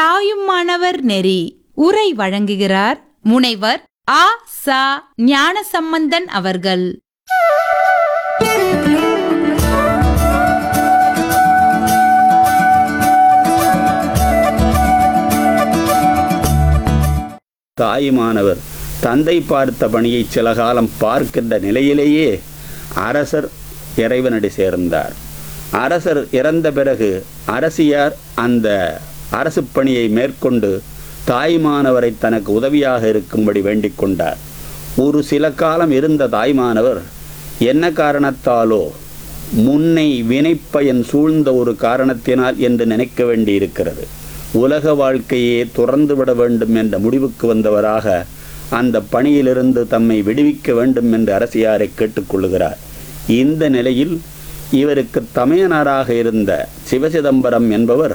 தாயும் மாணவர் நெறி உரை வழங்குகிறார் முனைவர் ஆ சா ஞானசம்பந்தன் அவர்கள் தாயுமானவர் தந்தை பார்த்த பணியை சில காலம் பார்க்கின்ற நிலையிலேயே அரசர் இறைவனடி சேர்ந்தார் அரசர் இறந்த பிறகு அரசியார் அந்த அரசு பணியை மேற்கொண்டு தாய்மானவரை தனக்கு உதவியாக இருக்கும்படி வேண்டிக் கொண்டார் ஒரு சில காலம் இருந்த தாய்மானவர் என்ன காரணத்தாலோ முன்னை வினைப்பயன் சூழ்ந்த ஒரு காரணத்தினால் என்று நினைக்க வேண்டியிருக்கிறது உலக வாழ்க்கையே துறந்து விட வேண்டும் என்ற முடிவுக்கு வந்தவராக அந்த பணியிலிருந்து தம்மை விடுவிக்க வேண்டும் என்று அரசியாரை கேட்டுக்கொள்ளுகிறார் இந்த நிலையில் இவருக்கு தமையனாராக இருந்த சிவசிதம்பரம் என்பவர்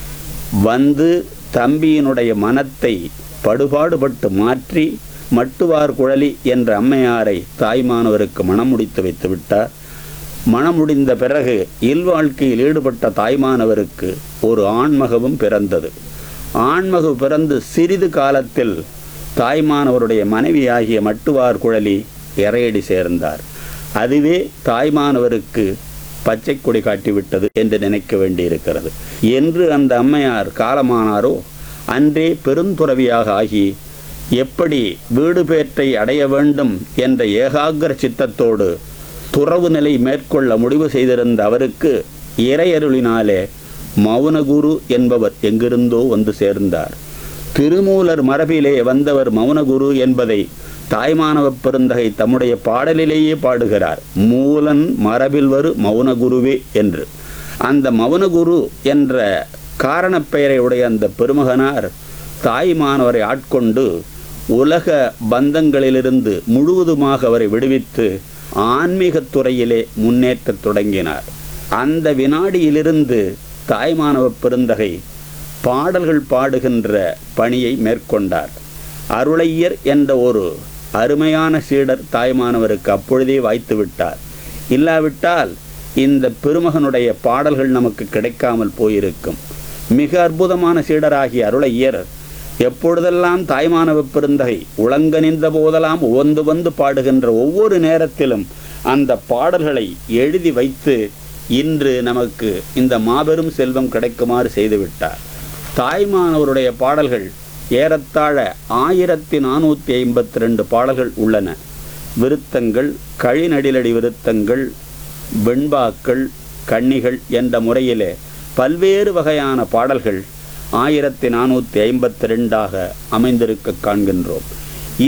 வந்து தம்பியினுடைய மனத்தை படுபாடுபட்டு மாற்றி மட்டுவார் குழலி என்ற அம்மையாரை தாய்மானவருக்கு மனம் முடித்து வைத்து விட்டார் மணமுடிந்த பிறகு இல்வாழ்க்கையில் ஈடுபட்ட தாய்மானவருக்கு ஒரு ஆண்மகவும் பிறந்தது ஆண்மகு பிறந்து சிறிது காலத்தில் தாய்மானவருடைய மனைவியாகிய மட்டுவார் குழலி இறையடி சேர்ந்தார் அதுவே தாய்மானவருக்கு பச்சை கொடி காட்டிவிட்டது என்று நினைக்க வேண்டியிருக்கிறது என்று அந்த அம்மையார் காலமானாரோ அன்றே பெருந்துறவியாக ஆகி எப்படி வீடு பேற்றை அடைய வேண்டும் என்ற ஏகாகிர சித்தத்தோடு துறவு நிலை மேற்கொள்ள முடிவு செய்திருந்த அவருக்கு இறையருளினாலே மௌனகுரு என்பவர் எங்கிருந்தோ வந்து சேர்ந்தார் திருமூலர் மரபிலே வந்தவர் மௌனகுரு என்பதை தாய்மானவ பெருந்தகை தம்முடைய பாடலிலேயே பாடுகிறார் மூலன் மரபில் வரு மௌனகுருவே என்று அந்த மௌனகுரு என்ற காரணப் பெயரை உடைய அந்த பெருமகனார் தாய்மானவரை ஆட்கொண்டு உலக பந்தங்களிலிருந்து முழுவதுமாக அவரை விடுவித்து ஆன்மீகத் துறையிலே முன்னேற்றத் தொடங்கினார் அந்த வினாடியிலிருந்து தாய்மானவ பெருந்தகை பாடல்கள் பாடுகின்ற பணியை மேற்கொண்டார் அருளையர் என்ற ஒரு அருமையான சீடர் தாய்மானவருக்கு அப்பொழுதே வாய்த்து விட்டார் இல்லாவிட்டால் இந்த பெருமகனுடைய பாடல்கள் நமக்கு கிடைக்காமல் போயிருக்கும் மிக அற்புதமான சீடராகிய அருளையர் எப்பொழுதெல்லாம் தாய்மானவ பெருந்தகை உளங்கனிந்த போதெல்லாம் உவந்து வந்து பாடுகின்ற ஒவ்வொரு நேரத்திலும் அந்த பாடல்களை எழுதி வைத்து இன்று நமக்கு இந்த மாபெரும் செல்வம் கிடைக்குமாறு செய்துவிட்டார் தாய்மானவருடைய பாடல்கள் ஏறத்தாழ ஆயிரத்தி நானூற்றி ஐம்பத்தி ரெண்டு பாடல்கள் உள்ளன விருத்தங்கள் கழிநடிலடி விருத்தங்கள் வெண்பாக்கள் கன்னிகள் என்ற முறையிலே பல்வேறு வகையான பாடல்கள் ஆயிரத்தி நானூற்றி ஐம்பத்தி ரெண்டாக அமைந்திருக்க காண்கின்றோம்